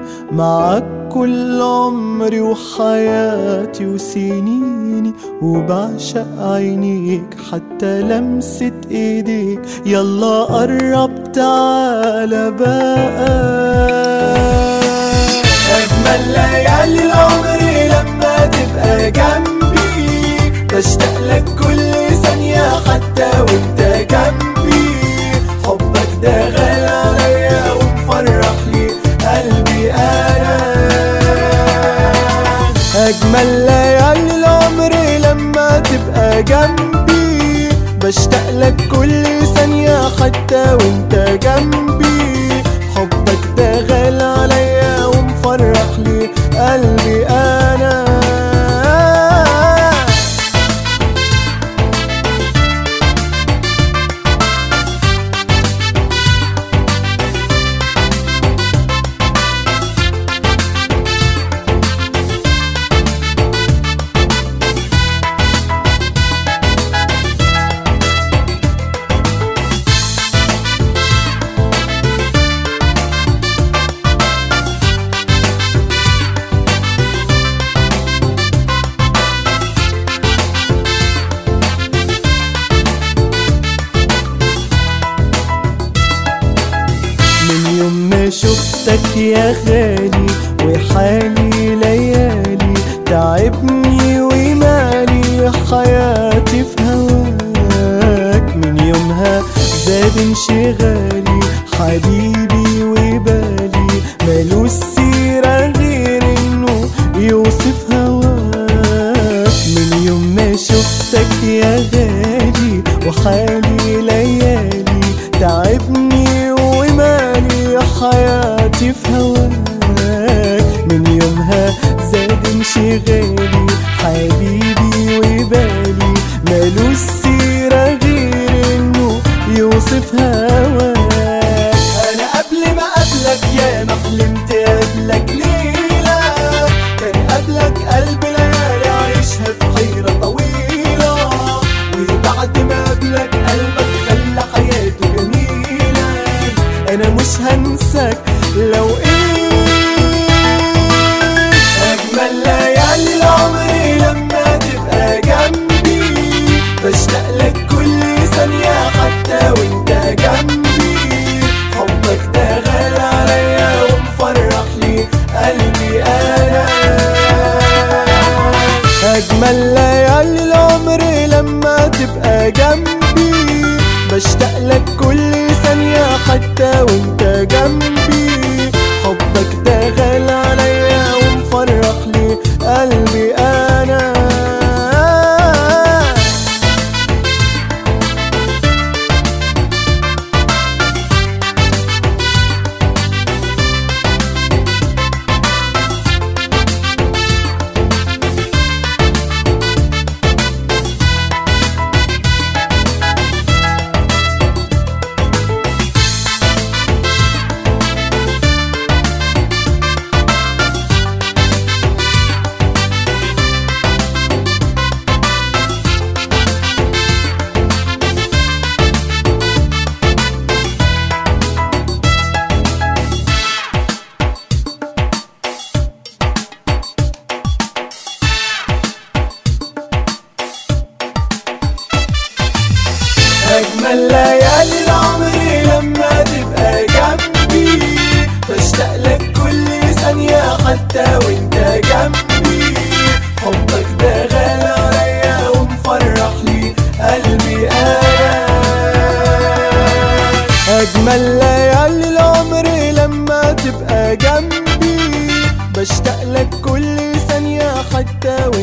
معاك كل عمري وحياتي وسنيني وبعشق عينيك حتى لمسة ايديك يلا قرب تعالى بقى أجمل ليالي العمر لما تبقى جنبي بشتاق لك كل ثانية حتى وانت جنبي حبك ده غالي عليا ومفرح لي قلبي أنا أجمل ليالي العمر لما تبقى جنبي بشتاق لك كل ثانية حتى وانت جنبي حبك ده غالي عليا ومفرح لي قلبي أنا من يوم ما شفتك يا غالي وحالي ليالي تعبني ومالي حياتي في هواك من يومها زاد انشغالي حبيبي وبالي مالوش سيرة غير انه يوصف هواك من يوم ما شفتك يا غالي وحالي ليالي تعبني ومالي حياتي في هواك من يومها زاد انشغالي حبيبي وبالي مالوش سيرة غير انه يوصف هواك انا قبل ما قبلك يا ما حلمت قبلك ليلة كان قبلك قلب ليالي عايشها في حيرة طويلة وبعد ما قبلك قلبك خلى حياته جميلة انا مش هنساك لو ايه اجمل ليالي العمر لما تبقى جنبي بشتاق لك كل ثانية حتى وانت جنبي حبك ده غالي عليا ومفرح لي قلبي انا اجمل ليالي العمر لما تبقى جنبي بشتاق لك كل ثانية حتى وانت جنبي حبك ده غالي عليا ومفرح لي قلبي انا أجمل ليالي العمر لما تبقى جنبي بشتاق لك كل ثانية حتى وانت جنبي حبك ده غالي عليا ومفرح لي قلبي أنا أجمل ليالي العمر لما تبقى جنبي بشتاق لك كل ثانية حتى